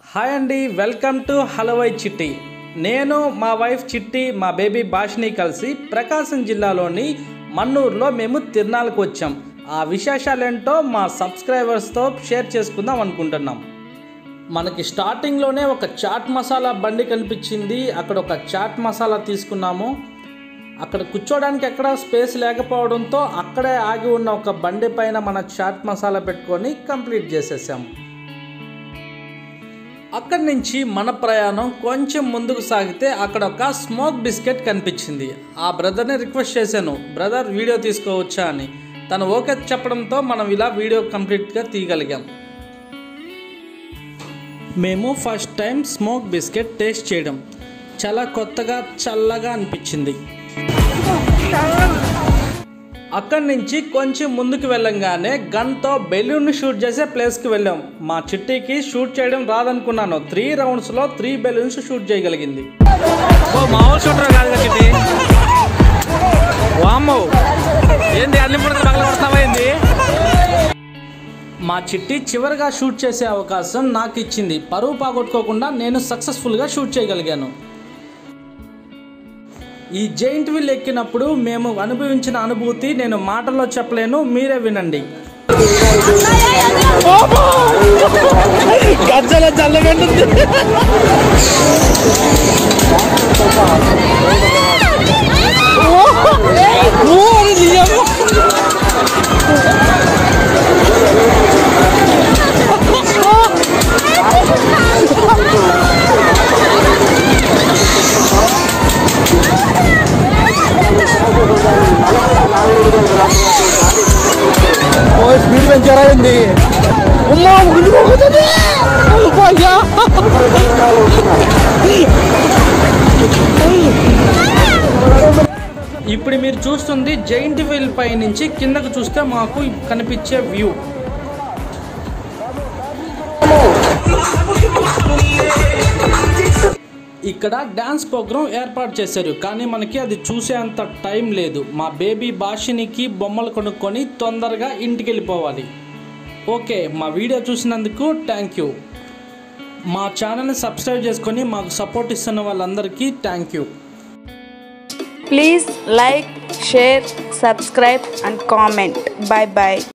Hi అండి welcome to హలవై చిట్టి నేను మా వైఫ్ చిట్టి మా బేబీ భాషని కలిసి ప్రకాశం జిల్లాలోని మన్నూరులో మేము తిరునాళ్ళకు వచ్చాం ఆ విశేషాలేంటో మా సబ్స్క్రైబర్స్తో షేర్ చేసుకుందాం అనుకుంటున్నాం మనకి స్టార్టింగ్లోనే ఒక చాట్ మసాలా బండి కనిపించింది అక్కడ ఒక చాట్ మసాలా తీసుకున్నాము అక్కడ కూర్చోడానికి ఎక్కడ స్పేస్ లేకపోవడంతో అక్కడే ఆగి ఉన్న ఒక బండి పైన మన చాట్ మసాలా పెట్టుకొని కంప్లీట్ చేసేసాము అక్కడి నుంచి మన ప్రయాణం కొంచెం ముందుకు సాగితే అక్కడ ఒక స్మోక్ బిస్కెట్ కనిపించింది ఆ బ్రదర్ని రిక్వెస్ట్ చేశాను బ్రదర్ వీడియో తీసుకోవచ్చా అని తను ఓకే చెప్పడంతో మనం ఇలా వీడియో కంప్లీట్గా తీయగలిగాం మేము first time smoke biscuit taste చేయడం చాలా కొత్తగా చల్లగా అనిపించింది అక్కడి నుంచి కొంచెం ముందుకు వెళ్ళంగానే గన్తో బెలూన్ షూట్ చేసే ప్లేస్కి వెళ్ళాం మా చిట్టికి షూట్ చేయడం రాదనుకున్నాను త్రీ రౌండ్స్లో త్రీ బెలూన్స్ షూట్ చేయగలిగింది ఓ మామూలు షూటర్ కాదు కదా చిట్టి వామ్మో ఏంది అన్ని పుడక పగల కొడతావా ఏంది మా చిట్టి చివరిగా షూట్ చేసే అవకాశం నాకు ఇచ్చింది పరువు పాగొట్టుకోకుండా నేను సక్సెస్ఫుల్గా షూట్ చేయగలిగాను ఈ జైంట్ వీల్ ఎక్కినప్పుడు మేము అనుభవించిన అనుభూతి నేను మాటల్లో చెప్పలేను మీరే వినండి గజ్జల చల్లగంటుంది స్పీడ్ పెంచారా ఏంది అమ్మా ముందు పోతుంది అయ్యా ఇప్పుడు మీరు చూస్తుంది జైంట్ వీల్ పై నుంచి కిందకు చూస్తే మాకు కనిపించే వ్యూ ఇక్కడ డ్యాన్స్ ప్రోగ్రాం ఏర్పాటు చేశారు కానీ మనకి అది చూసేంత టైం లేదు మా బేబీ భాషినికి బొమ్మలు కొనుక్కొని తొందరగా ఇంటికి వెళ్ళిపోవాలి ఓకే మా వీడియో చూసినందుకు థ్యాంక్ యూ మా ఛానల్ని సబ్స్క్రైబ్ చేసుకొని మాకు సపోర్ట్ ఇస్తున్న వాళ్ళందరికీ thank you Please like, share, subscribe, and comment. Bye bye.